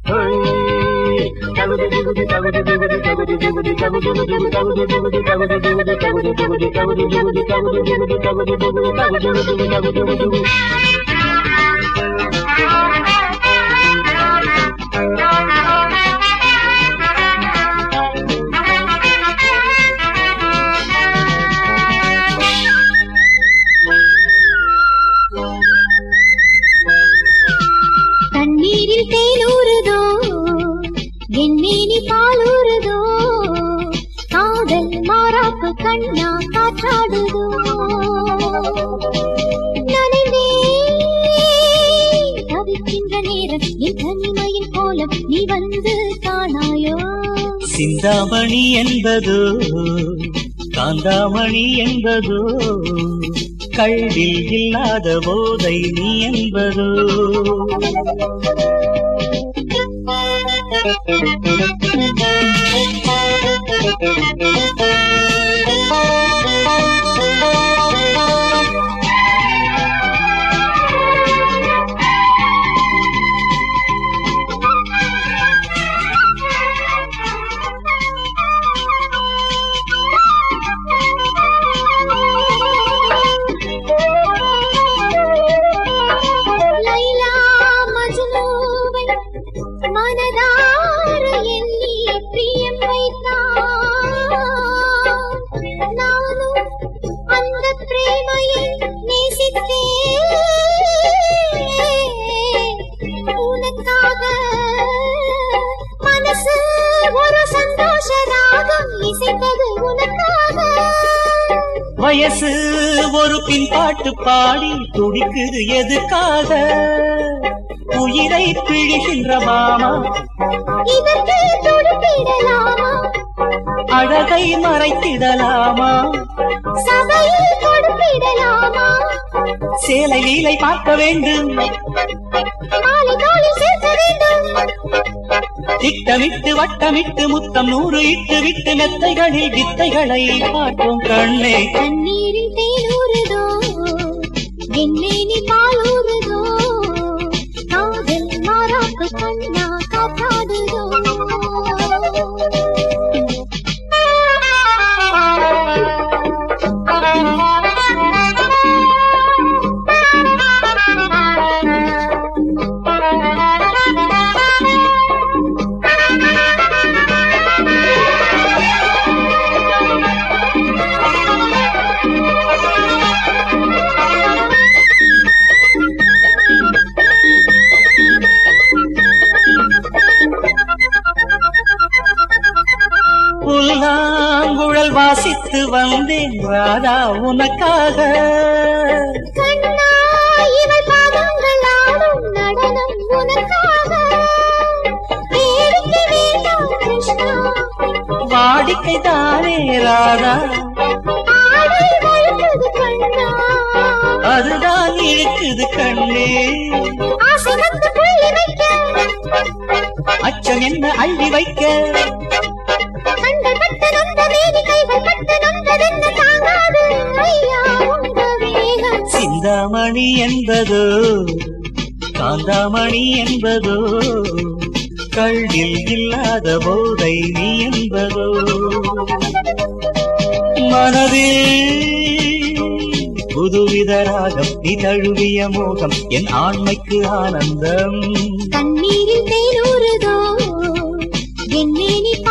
தண்ணீரில் தேனூறுதோ எண்ணேனி பாலூறுதோ காதல் மாறாப்பு கண்ணா காற்றாடுதோ நனைவே தவிக்கின்ற நேரம் என் தனிமையின் கோலம் நீ வந்து காணாயோ சிந்தாமணி என்பதோ காந்தாமணி என்பதோ கல்வில் இல்லாத போதை நீ என்பதோ லைலா மஜ்னூவை மனதார எண்ணி பிரியம் வைத்தான் நானும் அந்த பிரேமையை நேசித்தேன் உனக்காக மனசு ஒரு சந்தோஷ ராகம் இசைத்தது உனக்காக வயசு ஒரு பின்பாட்டு பாடி துடிக்குது எதுக்காக உயிரை பிழிகின்ற மாமா இதற்கு துடுப்பிடலாமா அழகை மறைத்திடலாமா சபையில் கொடுப்பிடலாமா சேலை லீலை பார்க்க வேண்டும் மாலை தோளில் சேர்க்க வேண்டும் திட்டமிட்டு வட்டமிட்டு முத்தம் நூறு இட்டு விட்டு மெத்தைகளில் வித்தைகளை பார்க்கும் கண்ணே தண்ணீரில் தேனூறுதோ எண்ணெய் பாலூறுதோ காதல் மாறாக்கு கண்ணா காப்பாடுதோ புல்லாங்குழல் வாசித்து வந்தேன் ராதா உனக்காக கண்ணா இவள் பாதங்கள் ஆடும் நடனம் உனக்காக வேடிக்கை வேண்டாம் கிருஷ்ணா வாடிக்கை தானே ராதா ஆடை வழுக்குது கண்ணா அதுதான் இழுக்குது கண்ணே ஆசை வந்து புள்ளி வைக்க அச்சம் என்ன அள்ளி வைக்க கண்கள் பட்டு நொந்த மேனி கைகள் பட்டு நொந்ததென்ன தாங்காது ஐயா உங்க வேகம் சிந்தாமணி என்பதோ காந்தாமணி என்பதோ கல்வில் இல்லாத போதை நீ என்பதோ மனதில் புதுவித ராகம் நீ தழுவிய மோகம் என் ஆண்மைக்கு ஆனந்தம் தண்ணீரில் தேனூறுதோ என் மேனி